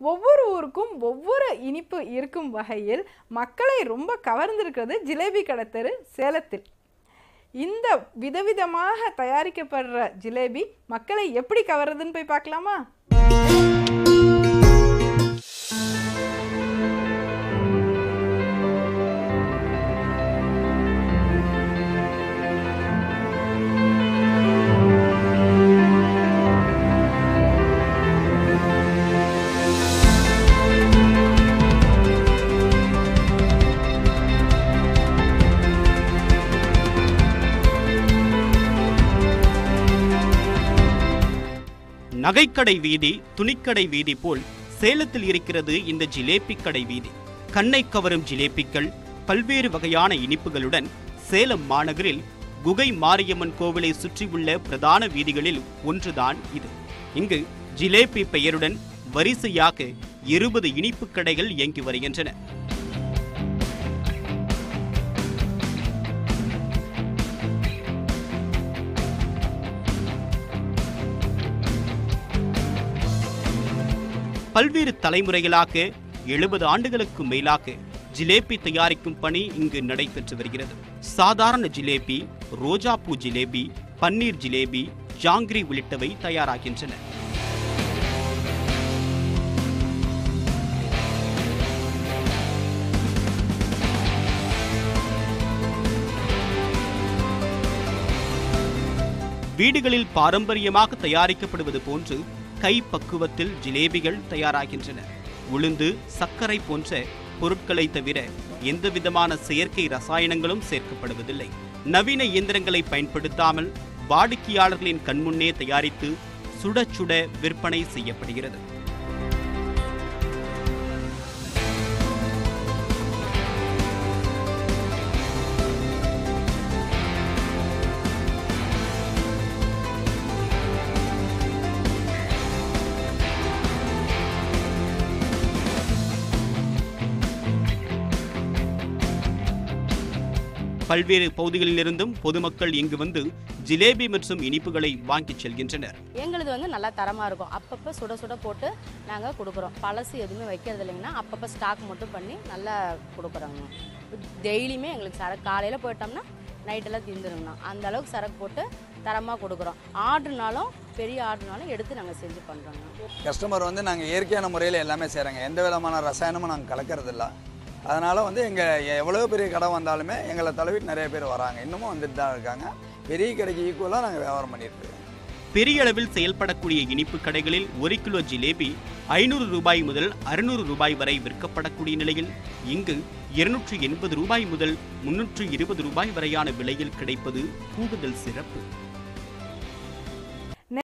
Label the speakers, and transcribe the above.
Speaker 1: ஒவ்வொரு ஊருக்கும் ஒவ்வொரு இனிப்பு இருக்கும் வகையில் மக்களை ரொம்ப கவர்ந்திருக்கிறது ஜிலேபி கடத்தரு சேலத்தில் இந்த விதவிதமாக தயாரிக்கப்படுற ஜிலேபி மக்களை எப்படி கவருதுன்னு போய் பார்க்கலாமா
Speaker 2: நகைக்கடை வீதி துணிக்கடை வீதி போல் சேலத்தில் இருக்கிறது இந்த ஜிலேபி கடை வீதி கண்ணை கவரும் ஜிலேபிகள் பல்வேறு வகையான இனிப்புகளுடன் சேலம் மாநகரில் குகை மாரியம்மன் கோவிலை சுற்றியுள்ள பிரதான வீதிகளில் ஒன்றுதான் இது இங்கு ஜிலேபி பெயருடன் வரிசையாக இருபது இனிப்பு கடைகள் இயங்கி வருகின்றன பல்வேறு தலைமுறைகளாக எழுபது ஆண்டுகளுக்கு மேலாக ஜிலேபி தயாரிக்கும் பணி இங்கு நடைபெற்று வருகிறது சாதாரண ஜிலேபி ரோஜாப்பூ ஜிலேபி பன்னீர் ஜிலேபி ஜாங்கிரி உள்ளிட்டவை தயாராகின்றன வீடுகளில் பாரம்பரியமாக தயாரிக்கப்படுவது போன்று கை பக்குவத்தில் ஜிலேபிகள் தயாராகின்றன உளுந்து சர்க்கரை போன்ற பொருட்களை தவிர எந்தவிதமான செயற்கை ரசாயனங்களும் சேர்க்கப்படுவதில்லை நவீன இயந்திரங்களை பயன்படுத்தாமல் வாடிக்கையாளர்களின் கண்முன்னே தயாரித்து சுட சுட விற்பனை செய்யப்படுகிறது பல்வேறு பகுதிகளிலிருந்தும் பொதுமக்கள் இங்கு வந்து ஜிலேபி மற்றும் இனிப்புகளை வாங்கிச் செல்கின்றனர்
Speaker 3: எங்களுது வந்து நல்லா தரமாக இருக்கும் அப்பப்போ சுட சுட போட்டு நாங்கள் கொடுக்குறோம் பழசு எதுவுமே வைக்கிறது இல்லைங்கன்னா அப்பப்போ ஸ்டாக் மட்டும் பண்ணி நல்லா கொடுக்குறோங்க டெய்லியுமே எங்களுக்கு சரக்கு காலையில் போயிட்டோம்னா நைட்டெல்லாம் தீந்துருங்கண்ணா அந்த அளவுக்கு சரக்கு போட்டு தரமாக கொடுக்குறோம் ஆர்டர்னாலும் பெரிய ஆர்டர்னாலும் எடுத்து நாங்கள் செஞ்சு பண்ணுறோங்க
Speaker 4: கஸ்டமர் வந்து நாங்கள் இயற்கையான முறையில் எல்லாமே செய்கிறாங்க எந்த விதமான ரசாயனமும் நாங்கள் கலக்கறதில்ல அதனால் வந்து எங்கள் எவ்வளோ பெரிய கடை வந்தாலுமே எங்களை தழுவிட்டு நிறைய பேர் வராங்க இன்னமும் வந்துட்டு தான் இருக்காங்க பெரிய கடைக்கு ஈக்குவலாக நாங்கள் வியாபாரம் பண்ணிட்டு இருக்கோம்
Speaker 2: பெரிய அளவில் செயல்படக்கூடிய இனிப்பு கடைகளில் ஒரு கிலோ ஜிலேபி ஐநூறு ரூபாய் முதல் அறுநூறு ரூபாய் வரை விற்கப்படக்கூடிய நிலையில் இங்கு இருநூற்று எண்பது ரூபாய் முதல் முன்னூற்று இருபது ரூபாய் வரையான விலையில் கிடைப்பது கூடுதல் சிறப்பு